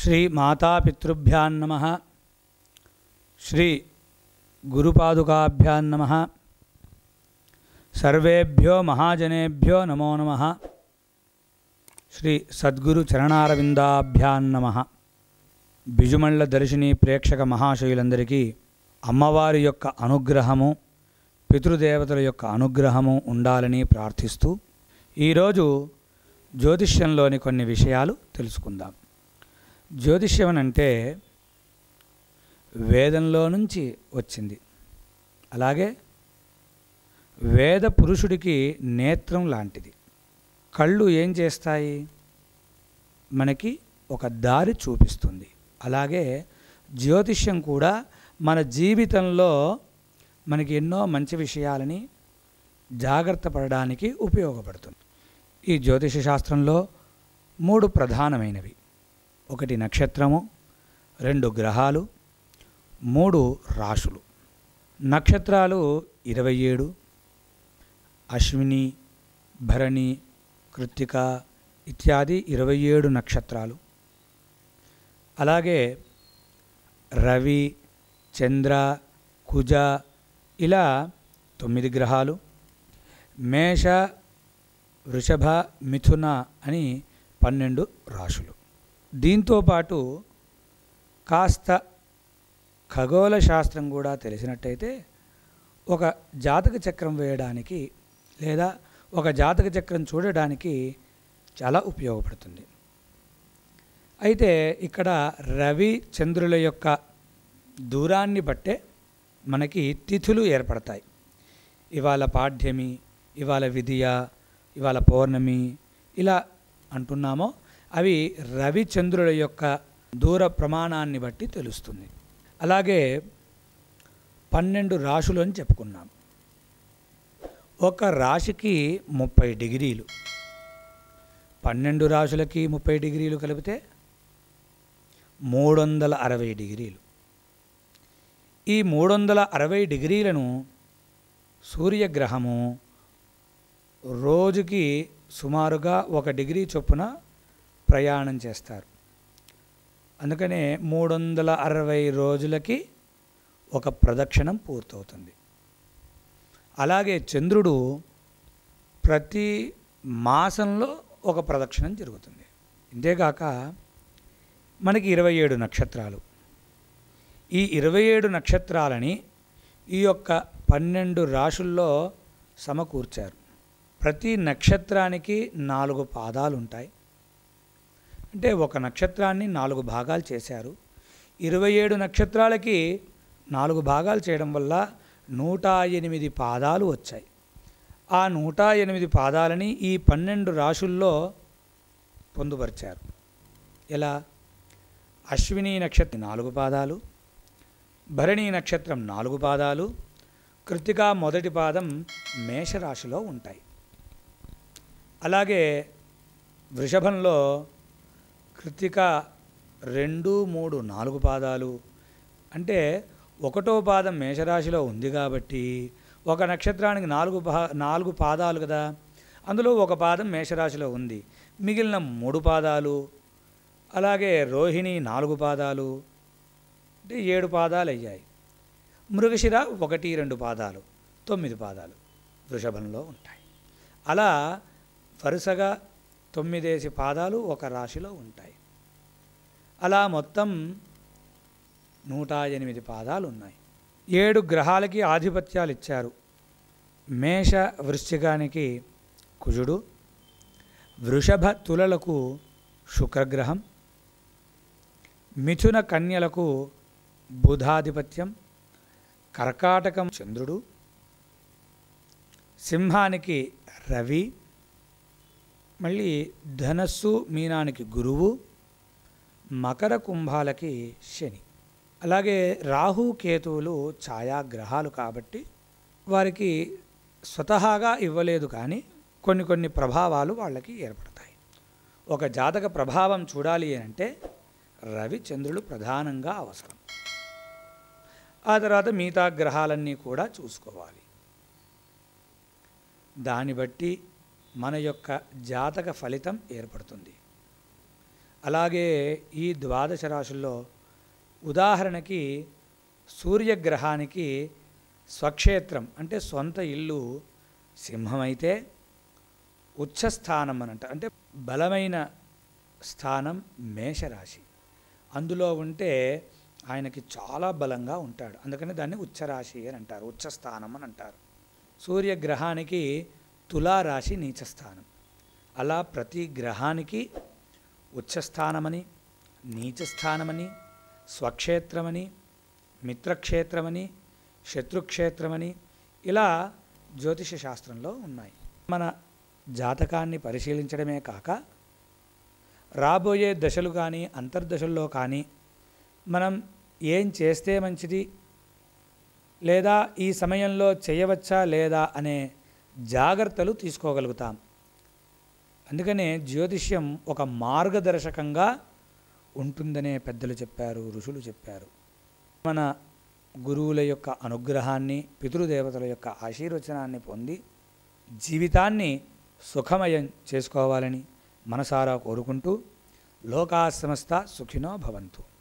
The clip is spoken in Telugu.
శ్రీ మాతాపితృభ్యాం నమ శ్రీ గురుపాదుకాభ్యాం నమ సర్వేభ్యో మహాజనేభ్యో నమో నమ శ్రీ సద్గురు చరణారవిందాభ్యాం నమ బిజుమళ్ళ దర్శిని ప్రేక్షక మహాశయులందరికీ అమ్మవారి యొక్క అనుగ్రహము పితృదేవతల యొక్క అనుగ్రహము ఉండాలని ప్రార్థిస్తూ ఈరోజు జ్యోతిష్యంలోని కొన్ని విషయాలు తెలుసుకుందాం జ్యోతిష్యం అని అంటే వేదంలో నుంచి వచ్చింది అలాగే వేద పురుషుడికి నేత్రం లాంటిది కళ్ళు ఏం చేస్తాయి మనకి ఒక దారి చూపిస్తుంది అలాగే జ్యోతిష్యం కూడా మన జీవితంలో మనకి ఎన్నో మంచి విషయాలని జాగ్రత్త పడడానికి ఉపయోగపడుతుంది ఈ జ్యోతిష శాస్త్రంలో మూడు ప్రధానమైనవి ఒకటి నక్షత్రము రెండు గ్రహాలు మూడు రాశులు నక్షత్రాలు ఇరవై ఏడు అశ్విని భరణి కృత్తిక ఇత్యాది ఇరవై ఏడు నక్షత్రాలు అలాగే రవి చంద్ర కుజ ఇలా తొమ్మిది గ్రహాలు మేష వృషభ మిథున అని పన్నెండు రాశులు దీంతో పాటు కాస్త ఖగోళ శాస్త్రం కూడా తెలిసినట్టయితే ఒక జాతక చక్రం వేయడానికి లేదా ఒక జాతక చక్రం చూడడానికి చాలా ఉపయోగపడుతుంది అయితే ఇక్కడ రవి చంద్రుల యొక్క దూరాన్ని బట్టే మనకి తిథులు ఏర్పడతాయి ఇవాళ పాఠ్యమి ఇవాళ విధియ ఇవాళ పౌర్ణమి ఇలా అంటున్నామో అవి రవిచంద్రుల యొక్క దూర ప్రమాణాన్ని బట్టి తెలుస్తుంది అలాగే పన్నెండు రాశులు అని చెప్పుకున్నాం ఒక రాశికి ముప్పై డిగ్రీలు పన్నెండు రాశులకి ముప్పై డిగ్రీలు కలిపితే మూడు వందల అరవై డిగ్రీలు ఈ మూడు వందల అరవై డిగ్రీలను సూర్యగ్రహము రోజుకి సుమారుగా ఒక డిగ్రీ చొప్పున ప్రయాణం చేస్తారు అందుకనే మూడు వందల అరవై రోజులకి ఒక ప్రదక్షిణం పూర్తవుతుంది అలాగే చంద్రుడు ప్రతి మాసంలో ఒక ప్రదక్షిణం జరుగుతుంది ఇంతేకాక మనకి ఇరవై ఏడు నక్షత్రాలు ఈ ఇరవై ఏడు నక్షత్రాలని ఈ యొక్క పన్నెండు రాశుల్లో సమకూర్చారు ప్రతి నక్షత్రానికి నాలుగు పాదాలు ఉంటాయి అంటే ఒక నక్షత్రాన్ని నాలుగు భాగాలు చేశారు ఇరవై ఏడు నక్షత్రాలకి నాలుగు భాగాలు చేయడం వల్ల నూట ఎనిమిది పాదాలు వచ్చాయి ఆ నూట ఎనిమిది పాదాలని ఈ పన్నెండు రాశుల్లో పొందుపరిచారు ఎలా అశ్విని నక్షత్రం నాలుగు పాదాలు భరణి నక్షత్రం నాలుగు పాదాలు కృతికా మొదటి పాదం మేషరాశిలో ఉంటాయి అలాగే వృషభంలో కృతిక రెండు మూడు నాలుగు పాదాలు అంటే ఒకటో పాదం మేషరాశిలో ఉంది కాబట్టి ఒక నక్షత్రానికి నాలుగు పా నాలుగు పాదాలు కదా అందులో ఒక పాదం మేషరాశిలో ఉంది మిగిలిన మూడు పాదాలు అలాగే రోహిణి నాలుగు పాదాలు అంటే ఏడు పాదాలు అయ్యాయి మృగశిర ఒకటి రెండు పాదాలు తొమ్మిది పాదాలు వృషభంలో ఉంటాయి అలా వరుసగా తొమ్మిదేసి పాదాలు ఒక రాశిలో ఉంటాయి అలా మొత్తం నూట ఎనిమిది పాదాలు ఉన్నాయి ఏడు గ్రహాలకి ఆధిపత్యాలు ఇచ్చారు మేష వృశ్చికానికి కుజుడు వృషభ తులలకు శుక్రగ్రహం మిథున కన్యలకు బుధాధిపత్యం కర్కాటకం చంద్రుడు సింహానికి రవి మళ్ళీ ధనస్సు మీనానికి గురువు మకర కుంభాలకి శని అలాగే రాహు కేతువులు ఛాయాగ్రహాలు కాబట్టి వారికి స్వతహాగా ఇవ్వలేదు కానీ కొన్ని కొన్ని ప్రభావాలు వాళ్ళకి ఏర్పడతాయి ఒక జాతక ప్రభావం చూడాలి అంటే రవి చంద్రులు ప్రధానంగా అవసరం ఆ తర్వాత మిగతా గ్రహాలన్నీ కూడా చూసుకోవాలి దాన్ని బట్టి మన యొక్క జాతక ఫలితం ఏర్పడుతుంది అలాగే ఈ ద్వాదశ రాశుల్లో ఉదాహరణకి సూర్యగ్రహానికి స్వక్షేత్రం అంటే సొంత ఇల్లు సింహమైతే ఉచ్చస్థానం అని అంట అంటే బలమైన స్థానం మేషరాశి అందులో ఉంటే ఆయనకి చాలా బలంగా ఉంటాడు అందుకని దాన్ని ఉచ్చరాశి అని అంటారు ఉచ్చస్థానం అని అంటారు సూర్యగ్రహానికి తులారాశి నీచస్థానం అలా ప్రతి గ్రహానికి ఉచ్చస్థానమని నీచస్థానమని స్వక్షేత్రమని మిత్రక్షేత్రమని శత్రుక్షేత్రమని ఇలా జ్యోతిష శాస్త్రంలో ఉన్నాయి మన జాతకాన్ని పరిశీలించడమే కాక రాబోయే దశలు కానీ అంతర్దశల్లో కానీ మనం ఏం చేస్తే మంచిది లేదా ఈ సమయంలో చేయవచ్చా లేదా అనే జాగ్రత్తలు తీసుకోగలుగుతాం అందుకనే జ్యోతిష్యం ఒక మార్గదర్శకంగా ఉంటుందనే పెద్దలు చెప్పారు ఋషులు చెప్పారు మన గురువుల యొక్క అనుగ్రహాన్ని పితృదేవతల యొక్క ఆశీర్వచనాన్ని పొంది జీవితాన్ని సుఖమయం చేసుకోవాలని మనసారా కోరుకుంటూ లోకా సమస్త సుఖినో భవంతు